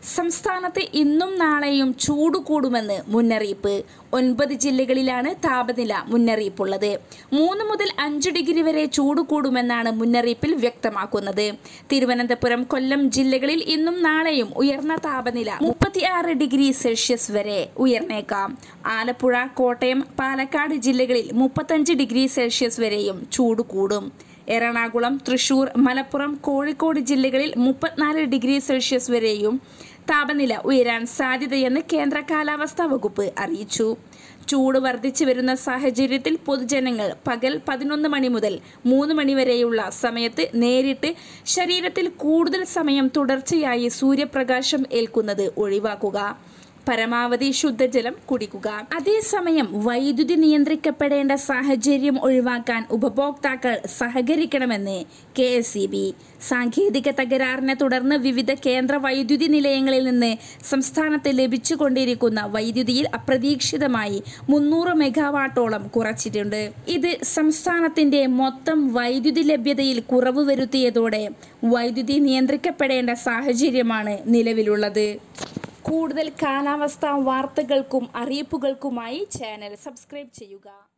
സംസ്ഥാനത്ത് ഇന്നും നാളെയും ചൂട് കൂടുമെന്ന് മുന്നറിയിപ്പ് ഒൻപത് ജില്ലകളിലാണ് താപനില മുന്നറിയിപ്പുള്ളത് മൂന്ന് മുതൽ അഞ്ച് ഡിഗ്രി വരെ ചൂട് കൂടുമെന്നാണ് മുന്നറിയിപ്പിൽ വ്യക്തമാക്കുന്നത് തിരുവനന്തപുരം കൊല്ലം ജില്ലകളിൽ ഇന്നും നാളെയും ഉയർന്ന താപനില മുപ്പത്തിയാറ് ഡിഗ്രി സെൽഷ്യസ് വരെ ഉയർന്നേക്കാം ആലപ്പുഴ കോട്ടയം പാലക്കാട് ജില്ലകളിൽ മുപ്പത്തഞ്ച് ഡിഗ്രി സെൽഷ്യസ് വരെയും ചൂട് കൂടും എറണാകുളം തൃശൂർ മലപ്പുറം കോഴിക്കോട് ജില്ലകളിൽ മുപ്പത്തിനാല് ഡിഗ്രി സെൽഷ്യസ് വരെയും താപനില ഉയരാൻ സാധ്യതയെന്ന് കേന്ദ്ര കാലാവസ്ഥാ വകുപ്പ് അറിയിച്ചു ചൂട് വർദ്ധിച്ചു വരുന്ന സാഹചര്യത്തിൽ പൊതുജനങ്ങൾ പകൽ പതിനൊന്ന് മണി മുതൽ മൂന്ന് മണി വരെയുള്ള സമയത്ത് നേരിട്ട് ശരീരത്തിൽ കൂടുതൽ സമയം തുടർച്ചയായി സൂര്യപ്രകാശം ഏൽക്കുന്നത് ഒഴിവാക്കുക പരമാവധി ശുദ്ധജലം കുടിക്കുക അതേസമയം വൈദ്യുതി നിയന്ത്രിക്കപ്പെടേണ്ട സാഹചര്യം ഒഴിവാക്കാൻ ഉപഭോക്താക്കൾ സഹകരിക്കണമെന്ന് കെ എസ് ഇ ബി സാങ്കേതിക തകരാറിനെ തുടർന്ന് വിവിധ കേന്ദ്ര വൈദ്യുതി നിലയങ്ങളിൽ നിന്ന് സംസ്ഥാനത്ത് ലഭിച്ചുകൊണ്ടിരിക്കുന്ന വൈദ്യുതിയിൽ അപ്രതീക്ഷിതമായി മുന്നൂറ് മെഗാവാട്ടോളം കുറച്ചിട്ടുണ്ട് ഇത് സംസ്ഥാനത്തിന്റെ മൊത്തം വൈദ്യുതി ലഭ്യതയിൽ കുറവ് വരുത്തിയതോടെ വൈദ്യുതി നിയന്ത്രിക്കപ്പെടേണ്ട സാഹചര്യമാണ് നിലവിലുള്ളത് കൂടുതൽ കാലാവസ്ഥാ വാർത്തകൾക്കും അറിയിപ്പുകൾക്കുമായി ചാനൽ സബ്സ്ക്രൈബ് ചെയ്യുക